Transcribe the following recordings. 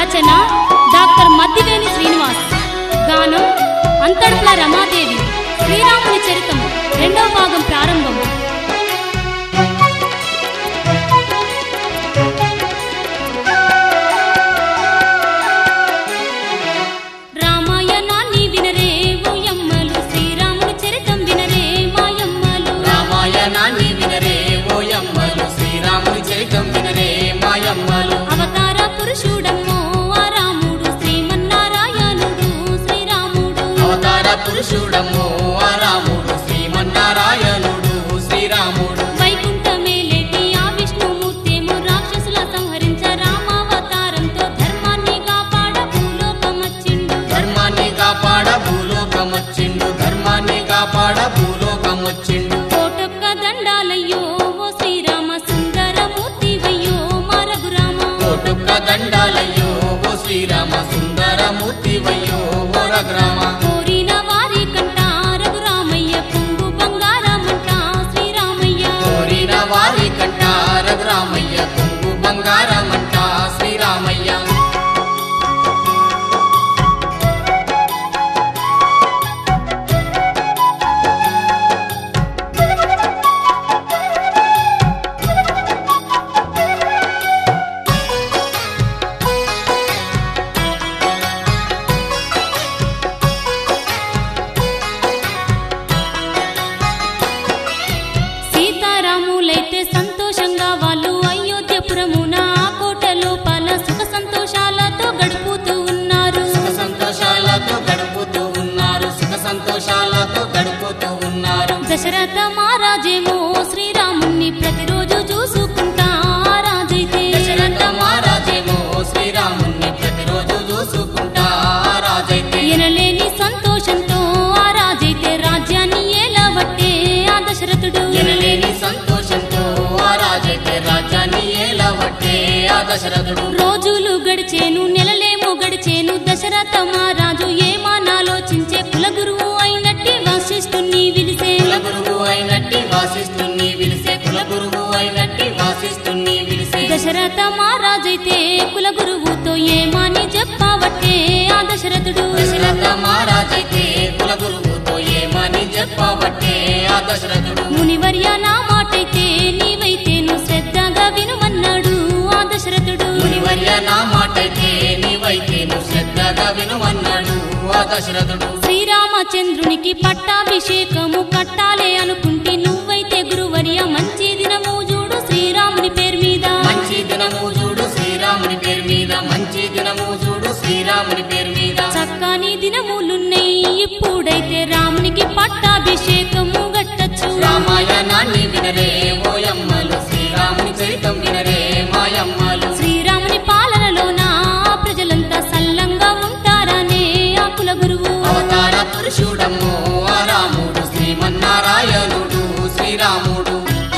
రచన doctor మద్దివేని Srinivas గానం అంతర్పుల రమాదేవి శ్రీరాముని చరితం రెండవ భాగం ప్రారంభం రామాయణాన్ని వినరే ఓయమ్మలు శ్రీరాముని చరితం వినరే మాయమ్మలు రామాయణాన్ని వినరే ఓయమ్మలు శ్రీరాముని చరితం వినరే మాయమ్మలు అవతార పురుషుడమ్మో ఆ రాముడు శ్రీమన్నారాయణుడు శ్రీరాముడు అవతార పురుషుడమ్మో ఆ రాముడు శ్రీమన్నారాయణుడు శ్రీరాముడు వైకుంఠమేలేటి ఆ విష్ణుమూర్తేమో రాక్షసుల సంహరించ రామావతారంతో ధర్మాన్ని కాపాడ భూలోకమచ్చిండు ధర్మాన్ని కాపాడ భూలోకమొచ్చిండు ధర్మాన్ని కాపాడ భూలోకమొచ్చిండు కోటొక్క దండాలయ్యో ఓ శ్రీరామ సుందరమూర్తివయ్యో మా రఘురామ కోటుక్క దండాలయ్యో ఓ శ్రీరామ సుందరమూర్తి వయ్యో ఓ రఘురామ కోరిన వారి కంట రఘురామయ్య పొంగు బంగారమంట శ్రీరామయ్య కోరిన వారి కంట రఘురామయ్య కొంగు బంగారమంట శ్రీరామయ్య సీతారాములైతే సంతోషంగా వాళ్ళు అయోధ్యపురమున ఆ కోట లోపల సుఖ సంతోషాలతో గడుపుతూ ఉన్నారు సుఖ సంతోషాలతో గడుపుతూ ఉన్నారు సుఖ సంతోషాలతో గడుపుతూ ఉన్నారు దశరథ మహారాజేమో శ్రీరాముణ్ణి ప్రతిరోజు చూసుకుంటా ఆ రాజైతే దశరథ మహారాజేమో శ్రీరాముణ్ణి ప్రతిరోజు చూసుకుంటా ఆ రాజైతే ఎనలేని సంతోషంతో ఆ రాజైతే రాజ్యాన్ని ఏలవట్టే ఆ దశరథుడు ఎనలేని సంతోషంతో ఆ రాజైతే రాజ్యాన్ని ఏలవట్టే ఆ దశరథుడు రోజులు గడిచేను నెలలేమో గడిచేను దశరథ మహారాజు ఏమానాలోచించే కులగురువు అయినట్టి వశిష్ఠుణ్ణి విలిసే కులగురువు అయినట్టి వాసిస్తున్ని విలిసే కులగురువు అయినట్టి వాసిస్తున్ని విలిసే దశరథ మహారాజైతే కులగురువుతో ఏమాని చెప్పవట్టే ఆ దశరథుడు దశరథ మహారాజైతే కులగురువుతో ఏమని చెప్పబట్టే ఆ దశరథుడు మునివర్య నా మాటైతే నీవైతేను శ్రద్ధగా వినుమన్నాడు ఆ దశరథుడు మునివర్య నా మాటైతే నీవైతేను శ్రద్ధగా వినుమన్నాడు ఆ దశరథుడు శ్రీరామచంద్రునికి పట్టాభిషేకము కట్టాలే అనుకుంటే నువ్వైతే గురువర్య మంచి దినము చూడు శ్రీరాముని పేరు మీద మంచి దినము చూడు శ్రీరాముని పేరు మీద మంచి దినము చూడు శ్రీరాముని పేరు మీద చక్కని దినములున్నాయి ఇప్పుడైతే రామునికి పట్టాభిషేకము గట్టచ్చు రామాయణాన్ని వినరే ఓయమ్మలు శ్రీరాముని చరితం వినరే మాయమ్మలు శ్రీరాముని పాలనలోన ప్రజలంతా సల్లంగా ఉంటారనే ఆ కుల గురువు అవతార పురుషుడమ్మో ఆ రాముడు శ్రీమన్నారాయణుడు శ్రీరాముడు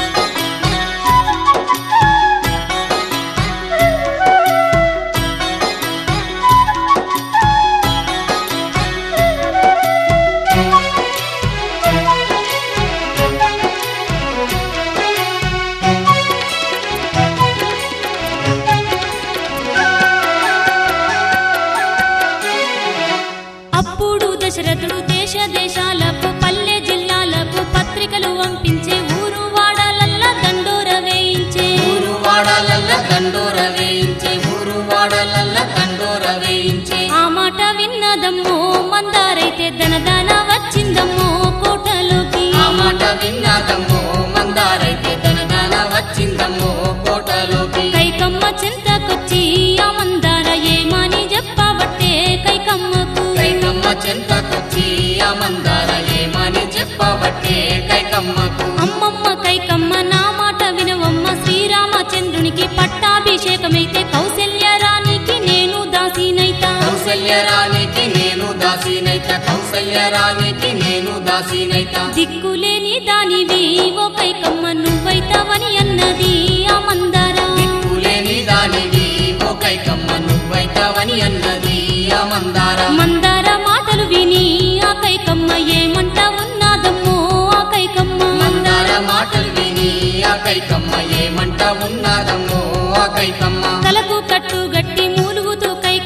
అప్పుడు దశరథుడు దేశ దేశాలకు పల్లె జిల్లాలకు పత్రికలు పంపించే ఊరు వాడలల్లా దండోర వేయించే ఊరు వాడలల్ల దండోర వేయించే ఊరు వాడలల్ల దండోర వేయించే ఆ మాట విన్నదమ్మో మందారైతే ధనదాన వచ్చిందమ్మో కోటలోకి ఆ మాట విన్నాదమ్మో మందారైతే ధనదాన వచ్చిందమ్మో కోటలోకి కైకమ్మ చింతకొచ్చి ఆ మందార ఏమని చెప్పబట్టే కైకమ్మకు కైకమ్మ చెంతకొచ్చి ఆ మందార ఏమని చెప్పబట్టే కైకమ్మకు అమ్మమ్మ కైకమ్మ నా మాట వినవమ్మ శ్రీరామచంద్రునికి పట్టాభిషేకమైతే కౌశల్య రాణికి నేను దాసినైతా కౌసల్య రాణికి నేను దాసినైత కౌసల్య రాణికి నేను దాసినైత దిక్కులేని దానివి ఓ కైకమ్మ నువ్వైతావని అన్నది ఆ మందార దిక్కులేని దానివి ఓ కైకమ్మ నువ్వైతావని అన్నది ఆ మందార మందార మాటలు విని ఆ కైకమ్మ ఏమంట ఉన్నాదమ్మో ఆ కైకమ్మ మందార మాటలు విని ఆ కైకమ్మ ఏమంట ఉన్నదమ్మో ఆ కైకమ్మ తలకు కట్టు గట్టి మూలుగుతూ కైకమ్మ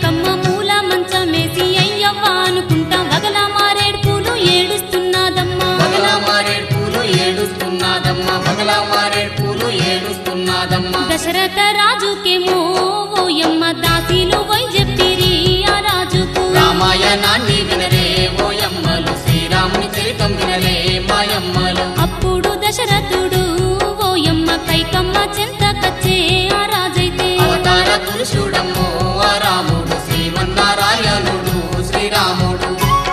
దశరథ రాజుకేమో ఓయమ్మ దాసీలు వై చెప్పిరి ఆ రాజుకు రామాయణాన్ని వినరే ఓయమ్మలు శ్రీరాముని చరితం వినరే మాయమ్మలు అప్పుడు దశరథుడు ఓయమ్మ కైకమ్మ చెంతకచ్చే ఆ రాజైతే అవతార పురుషుడమ్మో ఆ రాముడు శ్రీమన్నారాయణుడు శ్రీరాముడు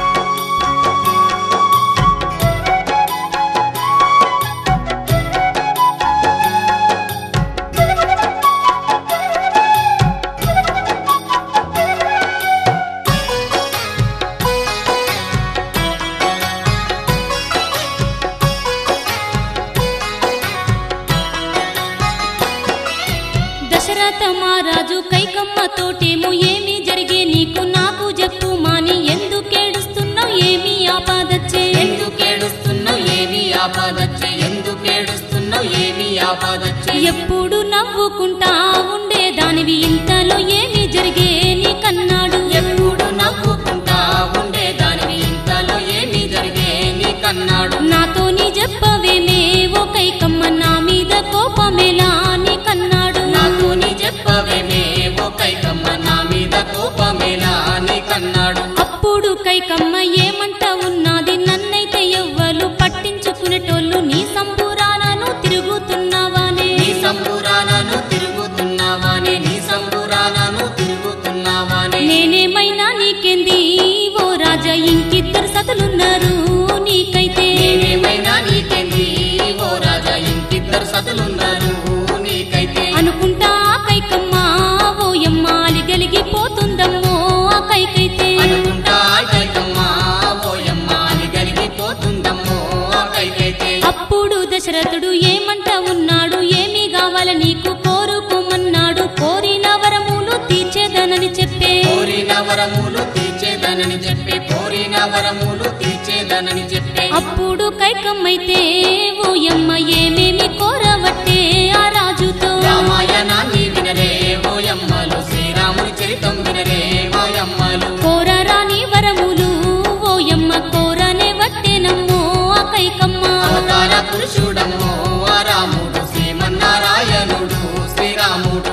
దశరథ మహారాజు కైకమ్మ తోటేమో ఏమి జరిగే నీకు నాకు చెప్పు మాని ఎందుకేడుస్తున్నావు ఏమి ఆపాదచ్చే ఎందుకేడుస్తున్నావు ఏమి ఆపదచ్చే ఎందుకేడుస్తున్నావు ఏమి ఆపదచ్చే ఎప్పుడు నవ్వుకుంటా ఉండేదానివి ఇంతలో ఏమి జరిగే నీకన్నాడు ఎప్పుడు నవ్వుకుంటా ఉండేదానివి ఇంతలో ఏమి జరిగే నీకన్నాడు నాతో నీ చెప్పవేమే ఓ కైకమ్మ నా మీద కోపమేలా నీకన్నాడు నాతో నీ చెప్పవేమే ఓ కైకమ్మ నా మీద కోపమేలా నీకన్నాడు అప్పుడు కైకమ్మ ఏమంట ఉన్నది నన్నైతే ఎవ్వరు పట్టించుకునేటోళ్ళు నీ సంబురాలను తిరుగుతున్నావానే నీ సంబురాలను తిరుగుతున్నావానే నీ సంబురాలను తిరుగుతున్నావానే నేనేమైనా నీకేంది ఓ రాజా ఇంకిద్దరు సతులున్నారు నీకైతే నేనేమైనా నీకేంది ఓ రాజా ఇంకిద్దరు సతులున్నారు నీకైతే అనుకుంటా ఆ కైకమ్మ ఓయమ్మ అలిగలిగి పోతుందమ్మో ఆ కైకైతే అనుకుంటా కైకమ్మ ఓయమ్మ అని కలిగిపోతుందమ్మో ఆ కైకైతే అప్పుడు దశరథుడు ఏమంట ఉన్నాడు ఏమి కావాల నీకు కోరుకోమన్నాడు కోరిన వరములు తీర్చేదనని చెప్పే కోరిన వరములు తీర్చేదనని చెప్పి కోరిన వరములు తీర్చేదనని చెప్పి అప్పుడు కైకమ్మైతే ఓయమ్మ ఏమేమి కోరవట్టే ఆ రాజుతో రామాయణాన్ని వినరే ఓయమ్మలు శ్రీరాముని చరితం వినరే ఓయమ్మలు కోరరాని వరములు ఓయమ్మ కోరనే వట్టేనమ్మో ఆ కైకమ్మ అవతార పురుషుడమ్మో ఆ రాముడు శ్రీమన్నారాయణుడు శ్రీరాముడు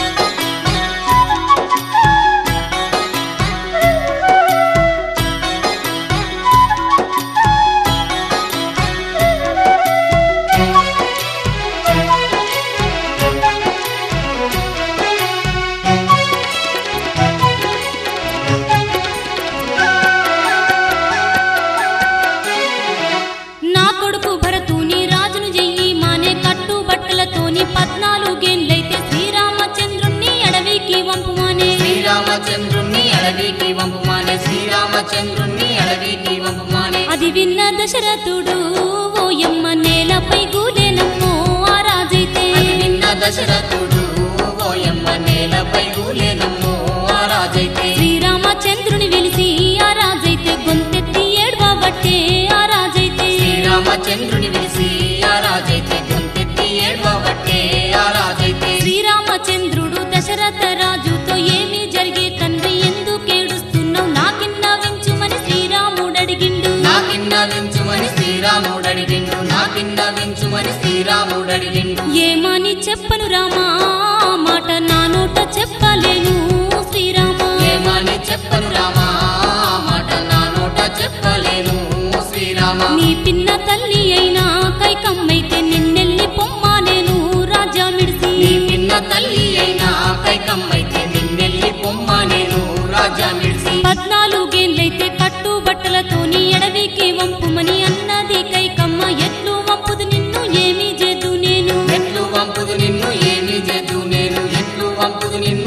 నా కొడుకు భరతుని రాజును చెయ్యి మానే కట్టు బట్టలతోని పద్నాలుగేండ్లైతే శ్రీరామచంద్రుణ్ణి అడవికి వంపుమానే శ్రీరామచంద్రుణ్ణి అడవికి వంపుమానే శ్రీరామచంద్రుణ్ణి అడవికి వంపుమానే అది విన్న దశరథుడు ఓయమ్మ నేలపై గూలేనమ్మో ఆ రాజైతే అది విన్న దశరథుడు ఓయమ్మ నేలపై గూలేనమ్మో ఆ రాజైతే శ్రీరామచంద్రుని వెలిసి ఆ రాజైతే గొంతెత్తి ఏడ్వబట్టే ఆ రాజైతే శ్రీరామచంద్రుని విలిసి ఆ రాజైతే గొంతెత్తి ఏడ్వబట్టే ఆ రాజైతే శ్రీరామచంద్రుడు దశరథ రాజుతో ఏమి జరిగే తండ్రి ఎందుకేడుస్తున్నావు నాకిన్న వించుమని శ్రీరాముడు అడిగిండు నాకిన్న వించుమని శ్రీరాముడు అడిగిండు నాకిన్న వించుమని శ్రీరాముడు అడిగిండు ఏమని చెప్పను రామా ఆ మాట నా నోట చెప్పలేను శ్రీరామా ఏమని చెప్పను రామా ఆ మాట నా నోట చెప్పలేను శ్రీరామ నీ పిన్న తల్లి అయినా కైకమ్మైతే నిన్నెల్లి పొమ్మా నేను రాజా మిడిసి నీ పిన్న తల్లి అయినా కైకమ్మైతే నిన్నెల్లి పొమ్మ నేను రాజా మిడిసి పద్నాలుగేండ్లైతే కట్టు బట్టలతోని ఎడవికి వంపుమని అన్నది కైకమ్మ ఎట్లు వంపుదు నిన్ను ఏమి చేదు నేను ఎట్లు వంపుదు నిన్ను ఏమి చేదు నేను ఎట్లు వంపుదు నిన్ను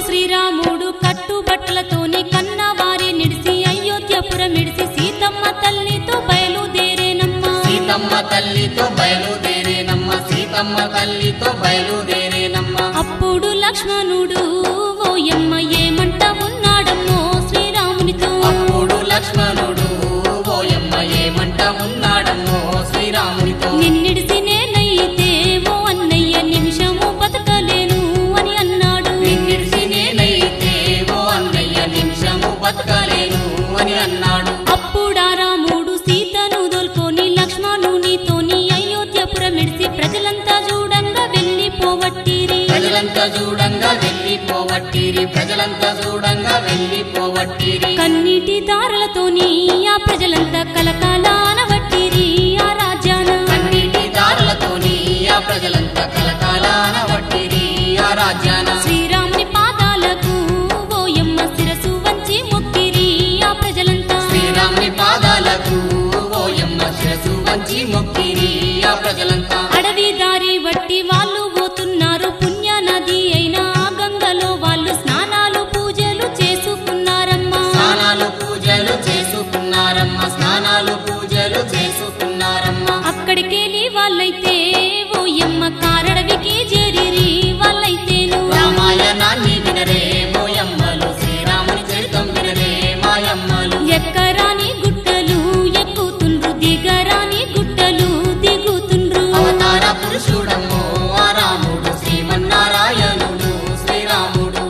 శ్రీరాముడు కట్టుబట్టలతోని కన్నవారి నిడిసి అయోధ్యపురం ఇడిసి సీతమ్మ తల్లితో బయలుదేరేనమ్మా సీతమ్మ తల్లితో బయలుదేరేనమ్మ సీతమ్మ తల్లితో బయలుదేరేనమ్మ అప్పుడు లక్ష్మణుడు ఓయమ్మ ఏమంట ఉన్నాడమ్మో శ్రీరామునితో అప్పుడు లక్ష్మణుడు ఓయమ్మ ఏమంట ఉన్నాడమ్మో శ్రీరామునితో నిన్నిడిసి నేనైతే ఓ అన్నయ్య నిమిషము బతకలేను అని అన్నాడు నిన్నిడిసి నేనైతే ఓ అన్నయ్య నిమిషము బతకలేను అని అన్నాడు అప్పుడా రాముడు సీతను దొల్కొని లక్ష్మణునితోని అయోధ్యపురం ఇడిసి ప్రజలంతా చూడంగా వెళ్ళిపోవట్టిరి ప్రజలంతా చూడంగా వెళ్ళిపోవట్టిరి ప్రజలంతా చూడంగా వెళ్ళిపోవట్టిరి కన్నీటి దారులతోని ఆ ప్రజలంతా కలకాల అనవట్టిరి ఆ రాజ్యాన కన్నీటి దారులతోని ఆ ప్రజలంతా కలకాలాన వట్టిరి ఆ రాజ్యాన శ్రీరాముని పాదాలకు ఓయమ్మ శిరసు వంచి మొక్కిరి ఆ ప్రజలంతా శ్రీరాముని పాదాలకు ఓయమ్మ శిరసు వంచి మొక్కిరి ఆ ప్రజలంతా అడవి దారి వట్టి వాళ్ళు పోతున్నారు పుణ్య నది అయిన ఆ గంగలో వాళ్ళు స్నానాలు పూజలు చేసుకున్నారమ్మా స్నానాలు పూజలు చేసుకున్నారమ్మ స్నానాలు పూజలు చేసుకున్నారమ్మ అక్కడికెళ్ళి వాళ్ళైతే ఓయమ్మ కారడవికి చేరిరి వాళ్ళైతేను రామాయణాన్ని వినరే ఓయమ్మలు శ్రీరాముని చరితం వినరే మాయమ్మలు ఎక్కరాని గుట్టలు ఎక్కుతుండ్రు దిగరాని గుట్టలు దిగుతుండ్రు అవతార పురుషుడమ్మో ఆ రాముడు శ్రీమన్నారాయణుడు శ్రీరాముడు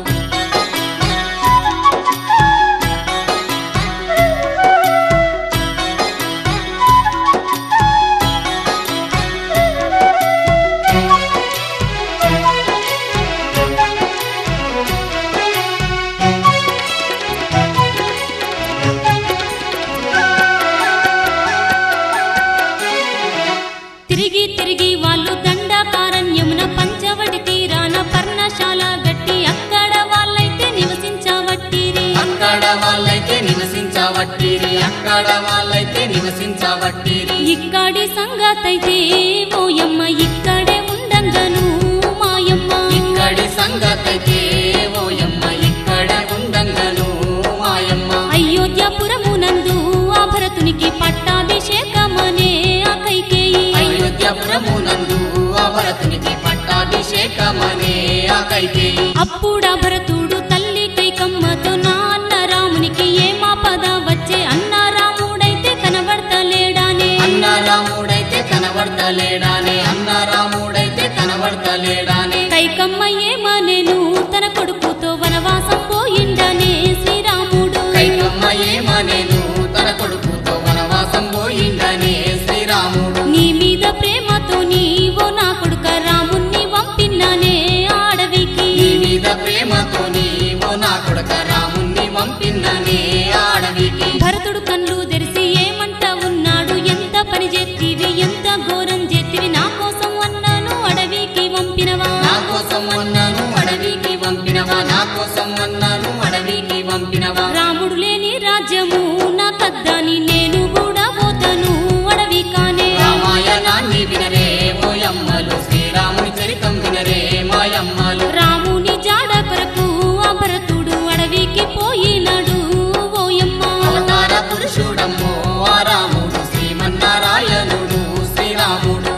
తిరిగి తిరిగి వాళ్ళు దండకారణ్యమున పంచవటి తీరాన పర్ణశాల గట్టి అక్కడ వాళ్ళైతే నివసించవట్టిరి అక్కడ వాళ్ళైతే నివసించవట్టిరి అక్కడ వాళ్ళైతే నివసించవట్టిరి ఇక్కడి సంగతైతే ఓయమ్మ ఇక్కడే ఉండంగను మాయమ్మ ఇక్కడి సంగతైతే ఓయమ్మ ఇక్కడే ఉండంగను మాయమ్మ అయోధ్యపురమునందు ఆ భరతునికి పట్టాభిషేకమనే ఆ కైకేయి అయోధ్యపురమునందు ఆ భరతునికి పట్టాభిషేకమనే ఆ కైకేయి అప్పుడా భరతుడు తల్లి కైకమ్మతో నా అన్న రామునికి ఏమా పద వచ్చే అన్న రాముడైతే కనబడతలేడానే అన్న రాముడైతే కనబడతలేడానే అన్న రాముడైతే కనబడతలేడానే కైకమ్మ ఏమనేను తన కొడుకుతో వనవాసం పోయిండనే శ్రీరాముడు కైకమ్మ ఏమనేను తన కొడుకుతో వనవాసం పోయిందనే శ్రీరాముడు నీ మీద ప్రేమతో నీవో నా కొడుక రాముణ్ణి పంపిన్నానే ఆడవికి నీ మీద ప్రేమతో నీవు నా కొడుక రాముణ్ణి పంపిన్ననే అడవికి భరతుడు కళ్ళు తెరిసి ఏమంట ఉన్నాడు ఎంత పని చేతివి ఎంత ఘోరం చేతివి నా కోసం అన్నాను అడవికి పంపినవా నా కోసం అన్నాను అడవికి పంపినవా నా కోసం అన్నాను అడవికి పంపినవా రాముడు లేని రాజ్యము నా కద్దని నేను కూడా పోతాను అడవి కానే రామాయణాన్ని వినరే ఓయమ్మలు శ్రీరాముని చరితం వినరే మాయమ్మలు రాముని జాడ కొరకు ఆ భరతుడు అడవికి పోయినాడు ఓయమ్మ అవతార పురుషుడమ్మో ఆ రాముడు శ్రీమన్నారాయణుడు శ్రీరాముడు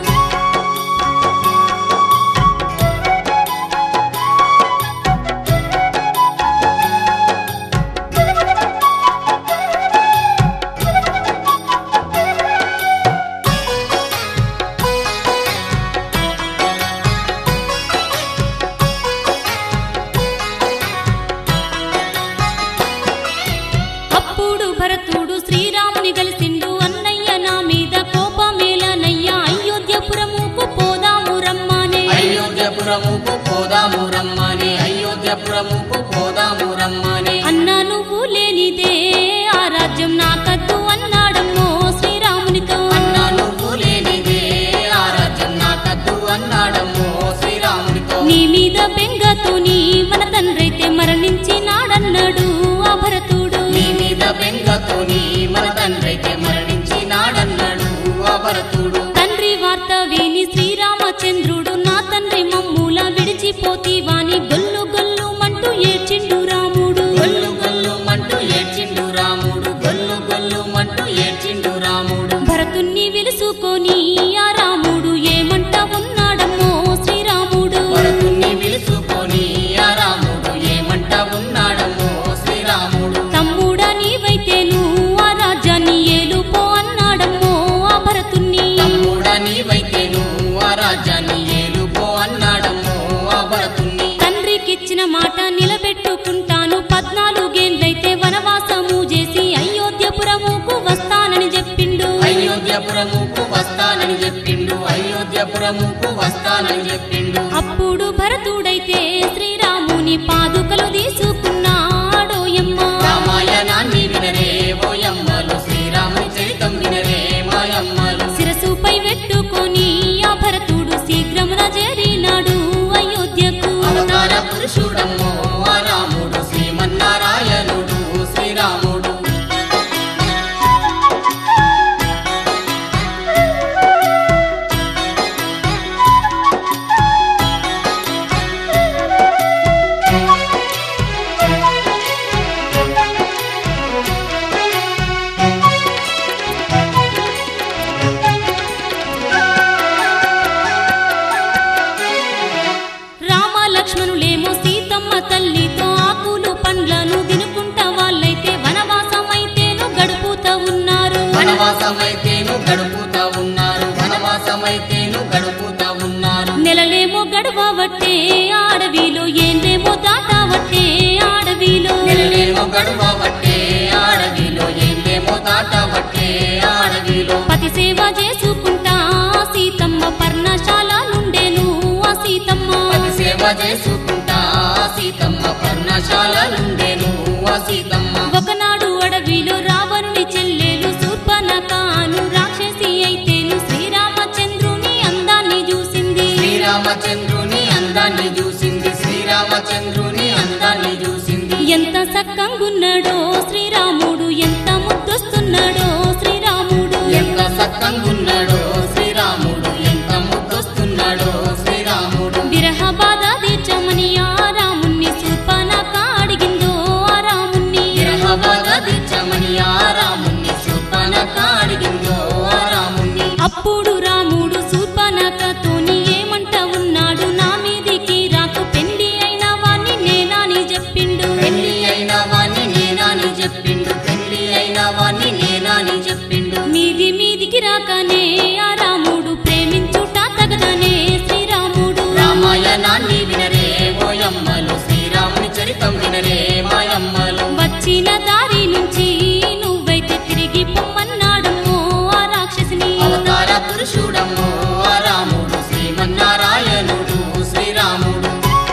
అప్పుడు భరతుడు శ్రీరాముని కలిసిండు అన్నయ్య నా మీద కోపమేలనయ్య అయోధ్యపురముకు పోదాము రమ్మానే అయోధ్యపురముకు పోదాము రమ్మని అయోధ్యపురముకు పోదాము రమ్మని అన్న నువ్వు లేనిదే ఆ రాజ్యం నాకద్దు అన్నాడమ్మో శ్రీరామునితో అన్నా నువ్వు లేనిదే ఆ రాజ్యం నాకద్దు అన్నాడమ్మో శ్రీరాముడితో నీ మీద బెంగతోని మన తండ్రైతే మరణించినాడన్నాడు ఆ భరతుడు నీ మీద బెంగతోని మన తండ్రైతే మరణించినాడన్నాడు ఆ భరతుడు తండ్రి వార్త విని శ్రీరామచంద్రుడు నా తండ్రి మమ్ముల విడిచిపోతీవాని గొల్లు గొల్లు మంటూ ఏడ్చి అయోధ్యపురముకు వస్తానని చెప్పిండు అయోధ్యపురముకు వస్తానని చెప్పిండు అప్పుడు భరతుడైతే శ్రీరాముని పాదుకలు తీసుకున్నాడోయమ్మ రామాయణాన్ని వినరే ఓయమ్మలు శ్రీరాముని చరితం వినరే మాయమ్మలు శిరసుపై పెట్టుకొని ఆ భరతుడు శీఘ్రమున చేరినాడు అయోధ్యకు అవతార పురుషుడమ్మో ఆ రాముడు శ్రీమన్నారాయణుడు శ్రీరాముడు రామ లక్ష్మణులేమో సీతమ్మ తల్లితో ఆకులు పండ్లను తినుకుంటా వాళ్ళైతే వనవాసమైతేను గడుపుతా ఉన్నారు వనవాసమైతేను గడుపుతా ఉన్నారు వనవాసమైతేను గడుపుతా ఉన్నారు నెలలేమో గడవబట్టే ఆడవిలో ఏందేమో దాటావట్టే ఆడవిలో నెలలేమో గడువబట్టే ఆడవిలో ఏందేమో దాటబట్టే ఆడవిలో పతి సేవ చేసుకుంటా సీతమ్మ పర్ణశాల నుండేను ఆ సీతమ్మ పతి సేవ చేసుకుంటా ఆ సీతమ్మ పర్ణశాల నుండేను ఆ సీతమ్మ ఒకనాడు అడవిలో రావణుని చెల్లెలు శూర్పణకాను రాక్షసి అయితేను శ్రీరామచంద్రుని అందాన్ని చూసింది శ్రీరామచంద్రుని అందాన్ని చూసింది శ్రీరామచంద్రుని అందాన్ని చూసింది ఎంత సక్కంగున్నాడో శ్రీరాముడు ఎంత ముద్దొస్తున్నాడో శ్రీరాముడు ఎంత సక్కంగున్నాడో శ్రీరాముడు ఎంత ముద్దొస్తున్నాడో శ్రీరాముడు విరహ బాధ తీర్చమని ఆ రాముణ్ణి శూర్పణక అడిగిందో ఆ రాముణ్ణి విరహబాధ తీర్చమని ఆ రాముణ్ణి శూర్పణఖ అడిగిందో ఆ రాముణ్ణి అప్పుడు రాముడు శూర్పణకతోని ఏమంట ఉన్నాడు నా మీదికి రాకు పెండి అయిన వాణ్ణి నేనాని చెప్పిండు పెళ్లి అయిన వాణ్ణి నేనాని చెప్పిండు పెళ్లి అయిన వాణ్ణి నేనాని చెప్పిండు మీది మీదికి రాకనే ఆ రాముడు ప్రేమించుట తగదనే శ్రీరాముడు రామాయణాన్ని వినరే ఓయమ్మలు శ్రీరాముని చరితం వినరే మాయమ్మలు వచ్చిన దారి నుంచి నువ్వైతే తిరిగి పొమ్మన్నాడమ్మో ఆ రాక్షసిని అవతార పురుషుడమ్మో ఆ రాముడు శ్రీమన్నారాయణుడు శ్రీరాముడు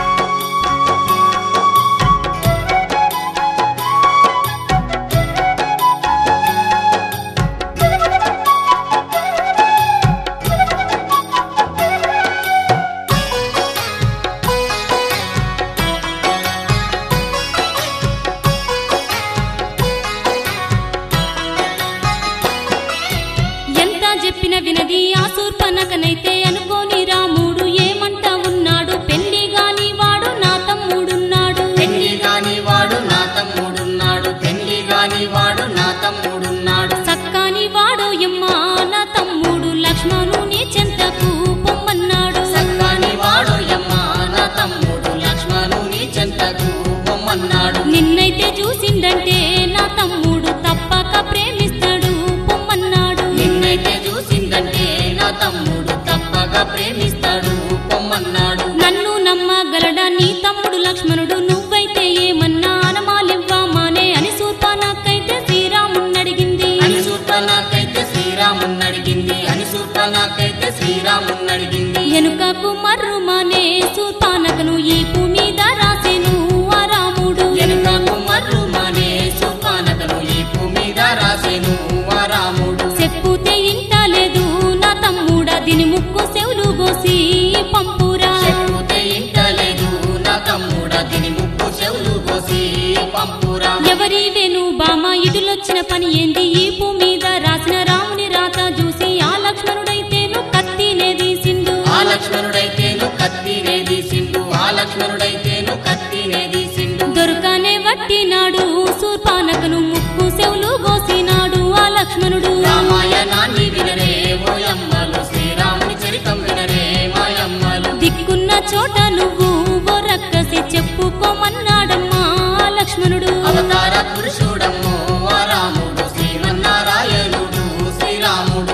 ఎంత చెప్పిన వినది ఆ శూర్పణకనైతే అనుకోని రాముడు ఏమంట ఉన్నాడు పెళ్లి గాని వాడు నా తమ్ముడున్నాడు పెళ్లి కాని వాడు నా తమ్ముడున్నాడు పెళ్లి కాని వాడు నా తమ్ముడున్నాడు సక్కాని వాడు ఎమ్మా నా తమ్ముడు లక్ష్మణుని చెంతకు పొమ్మన్నాడు సక్కాని వాడు యమ్మ నా తమ్ముడు లక్ష్మణుని చెంతకు పొమ్మన్నాడు నిన్నైతే చూసిందంటే నా తమ్ముడు తప్పక ప్రేమిస్తాడు పొమ్మన్నాడు నిన్నైతే చూసిందంటే నా తమ్ముడు తప్పగా ప్రేమిస్తాడు పొమ్మన్నాడు నన్ను నమ్మగలడా నీ తమ్ముడు లక్ష్మణుడు నువ్వైతే ఏమన్నా అనమాలివ్వామానే అని శూర్పణకైతే శ్రీరామున్నడిగింది అని సూర్పణకైతే శ్రీరామున్నడిగింది అని సూర్పణకైతే శ్రీరామున్నడిగింది ఎనుకకు మర్రుమానే శూర్పణకను ఈపు మీద రాసెను ఆ రాముడు ఎనుకకు మర్రు మానే సూర్పణకను ఈ మీద రాసెను ఆ రాముడు చెప్పుతే ఇంటలేదు నా తమ్ముడా దీని ముక్కు చెవులు గోసి పంపురా చెప్పుతే ఇంటలేదు నా తమ్ముడ దీని ముక్కు చెవులు కోసి పంపురా ఎవరి వెను బామ ఇటులొచ్చిన పని ఏంది ఈపు మీద రాసిన రాముని రాత చూసి ఆ లక్ష్మణుడైతేను కత్తినే తీసిండు ఆ లక్ష్మణుడైతేను కత్తినే తీసిండు ఆ లక్ష్మణుడైతేను కత్తినే తీసిండు దొరకనే వట్టినాడు శూర్పానకను ముక్కు చెవులు గోసినాడు ఆ లక్ష్మణుడు రామాయణాన్ని వినరే ఓయమ్మలు శ్రీరాముని చరితం వినరే మాయమ్మలు దిక్కున్న చోట నువ్వు ఓ రక్కసి చెప్పుకోమన్నాడమ్మా ఆ లక్ష్మణుడు అవతార పురుషుడమ్మో ఆ రాముడు శ్రీమన్నారాయణుడు శ్రీరాముడు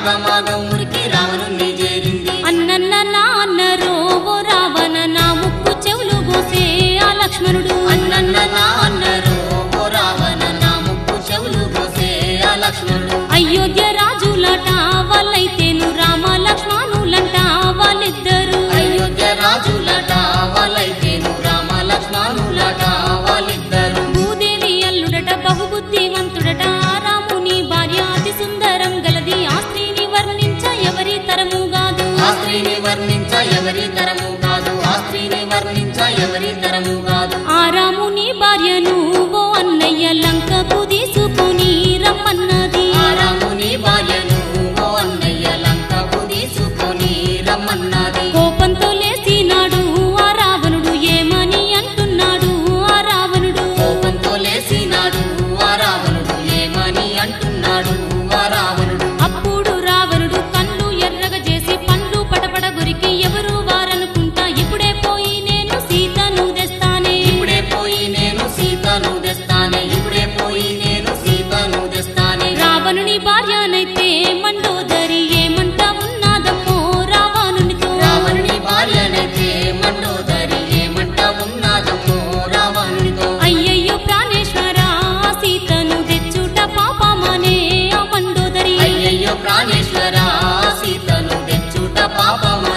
ఆగమాగం ఉరికి రావణుణ్ణి చేరింది అన్నన్న నా అన్నరో ఓ రావణ నా ముక్కు చెవులు గోసే ఆ లక్ష్మణుడు అన్నన్న నా అన్నరు ఓ రావణ నా ముక్కు చెవులు కోసే ఆ లక్ష్మణుడు అయోధ్య రాజులట వాళ్ళైతేను రామ లక్ష్మణులంట వాళ్ళిద్దరు అయోధ్య రాజులట వాళ్ళైతేను రామ లక్ష్మణులట వాళ్ళిద్దరు భూదేవి అల్లుడట బహుబుద్ధివంతుడట ఆ రాముని భార్య అతి సుందరం గలది ఆ స్త్రీని వర్ణించ ఎవరి తరము కాదు ఆ స్త్రీని వర్ణించ ఎవరి తరము కాదు ఆ స్త్రీని వర్ణించ ఎవరి తరము కాదు ఆ రాముని భార్యను ఓ అన్నయ్య లంకకు తీసుకొని రమ్మన్నది ఆ రాముని భార్యను ఓ అన్నయ్య లంకకు తీసుకొని రమ్మన్నది కోపంతో లేసినాడు ఆ రావణుడు ఏమని అంటున్నాడు ఆ రావణుడు కోపంతో లేసినాడు ఆ రావణుడు ఏమని అంటున్నాడు ఆ రావణుడు అప్పుడు రావణుడు కళ్ళు ఎర్రగా చేసి పండ్లు పటపట గురికి ఎవరు వారనుకుంటా ఇప్పుడే పోయి నేను సీతను తెస్తానే ఇప్పుడే పోయి నేను సీతను తెస్తానే ఇప్పుడే పోయి నేను సీతను తెస్తానే రావణుని భార్యనైతే మండోదరి ఏమంట ఉన్నాదమ్మో రావణునితో రావణుని భార్యనైతే మండోదరి ఏమంట ఉన్నాదమ్మో రావణునితో అయ్యయ్యో ప్రాణేశ్వర సీతను తెచ్చుట పాపమనే ఆ మండోదరి అయ్యయ్యో ప్రాణేశ్వర సీతను తెచ్చుట పాపమా